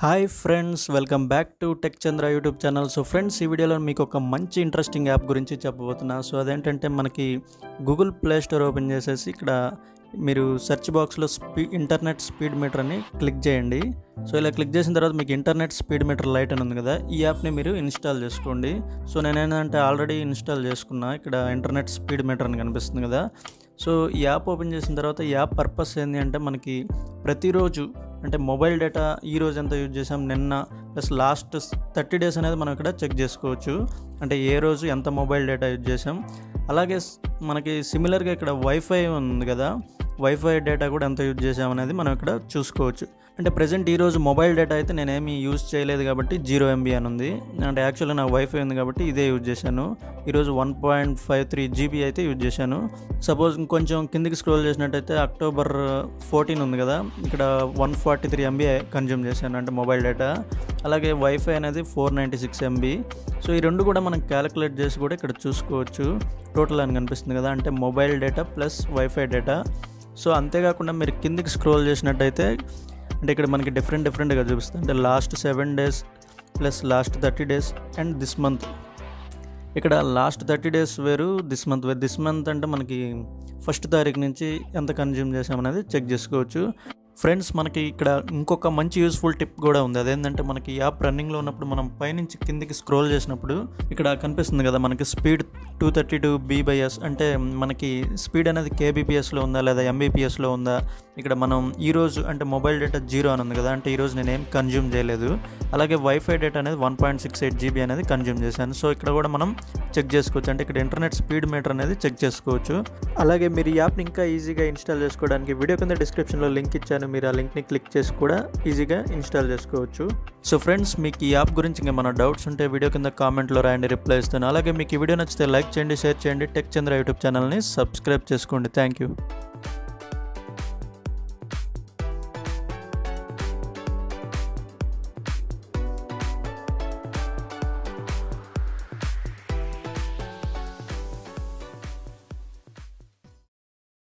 hi friends welcome back to tech Chandra YouTube channel so friends ఈ వీడియోలో మీకు ఒక మంచి ఇంట్రెస్టింగ్ యాప్ గురించి చెప్పబోతున్నా సో అదేంటంటే మనకి గూగుల్ ప్లే స్టోర్ ఓపెన్ చేసేసి ఇక్కడ మీరు సెర్చ్ బాక్స్లో స్పీ ఇంటర్నెట్ స్పీడ్ మీటర్ అని క్లిక్ చేయండి సో ఇలా క్లిక్ చేసిన తర్వాత మీకు ఇంటర్నెట్ స్పీడ్ మీటర్ లైట్ అని ఉంది కదా ఈ యాప్ని మీరు ఇన్స్టాల్ చేసుకోండి సో నేనేంటంటే ఆల్రెడీ ఇన్స్టాల్ చేసుకున్నా ఇక్కడ ఇంటర్నెట్ స్పీడ్ మీటర్ అని కనిపిస్తుంది కదా సో ఈ యాప్ ఓపెన్ చేసిన తర్వాత ఈ యాప్ పర్పస్ ఏంటి అంటే మనకి ప్రతిరోజు అంటే మొబైల్ డేటా ఈ రోజు ఎంత యూజ్ చేసాం నిన్న ప్లస్ లాస్ట్ థర్టీ డేస్ అనేది మనం ఇక్కడ చెక్ చేసుకోవచ్చు అంటే ఏ రోజు ఎంత మొబైల్ డేటా యూజ్ చేసాం అలాగే స్- మనకి సిమిలర్గా ఇక్కడ వైఫై ఉంది కదా వైఫై డేటా కూడా ఎంత యూజ్ చేసాం అనేది మనం ఇక్కడ చూసుకోవచ్చు అంటే ప్రజెంట్ ఈరోజు మొబైల్ డేటా అయితే నేనేమి యూజ్ చేయలేదు కాబట్టి జీరో ఎంబీ అని ఉంది అంటే యాక్చువల్గా నాకు వైఫై ఉంది కాబట్టి ఇదే యూజ్ చేశాను ఈరోజు one point five three GB అయితే యూజ్ చేశాను సపోజ్ ఇంకొంచెం కిందికి స్క్రోల్ చేసినట్టయితే అక్టోబర్ ఫోర్టీన్ ఉంది కదా ఇక్కడ one forty three MB consume చేశాను అంటే మొబైల్ డేటా అలాగే వైఫై అనేది four ninety six MB so ఈ రెండు కూడా మనం క్యాలిక్యులేట్ చేసి కూడా ఇక్కడ చూసుకోవచ్చు టోటల్ అని కనిపిస్తుంది కదా అంటే mobile data plus wifi data so అంతేకాకుండా మీరు కిందికి స్క్రోల్ చేసినట్టయితే అంటే ఇక్కడ మనకి డిఫరెంట్ డిఫరెంట్గా చూపిస్తుంది అంటే last seven days plus last thirty days and this month ఇక్కడ లాస్ట్ థర్టీ డేస్ వేరు దిస్ మంత్ వేరు దిస్ మంత్ అంటే మనకి ఫస్ట్ తారీఖు నుంచి ఎంత కన్జ్యూమ్ చేసామనేది చెక్ చేసుకోవచ్చు ఫ్రెండ్స్ మనకి ఇక్కడ ఇంకొక మంచి యూస్ఫుల్ టిప్ కూడా ఉంది అదేంటంటే మనకి ఈ యాప్ రన్నింగ్లో ఉన్నప్పుడు మనం పైనుంచి కిందికి స్క్రోల్ చేసినప్పుడు ఇక్కడ కనిపిస్తుంది కదా మనకి speed two thirty two B by S అంటే మనకి స్పీడ్ అనేది కేబీపీఎస్లో ఉందా లేదా ఎంబీపీఎస్లో ఉందా ఇక్కడ మనం ఈరోజు అంటే మొబైల్ డేటా జీరో అని ఉంది కదా అంటే ఈరోజు నేను ఏం కన్జ్యూమ్ చేయలేదు అలాగే వైఫై డేటా అనేది one point six eight GB అనేది కన్జ్యూమ్ చేశాను సో ఇక్కడ కూడా మనం చెక్ చేసుకోవచ్చు అంటే ఇక్కడ ఇంటర్నెట్ స్పీడ్ మీటర్ అనేది చెక్ చేసుకోవచ్చు అలాగే మీరు ఈ యాప్ని ఇంకా ఈజీగా ఇన్స్టాల్ చేసుకోవడానికి వీడియో కింద డిస్క్రిప్షన్లో లింక్ ఇచ్చాను మీరు ఆ లింక్ని క్లిక్ చేసి కూడా ఈజీగా ఇన్స్టాల్ చేసుకోవచ్చు సో ఫ్రెండ్స్ మీకు ఈ యాప్ గురించి ఇంకా మన డౌట్స్ ఉంటే వీడియో కింద కామెంట్లో రాయండి రిప్లై ఇస్తాను అలాగే మీకు ఈ వీడియో నచ్చితే లైక్ చేయండి షేర్ చేయండి టెక్ చంద్ర యూట్యూబ్ ఛానల్ని సబ్స్క్రైబ్ చేసుకోండి థ్యాంక్ యూ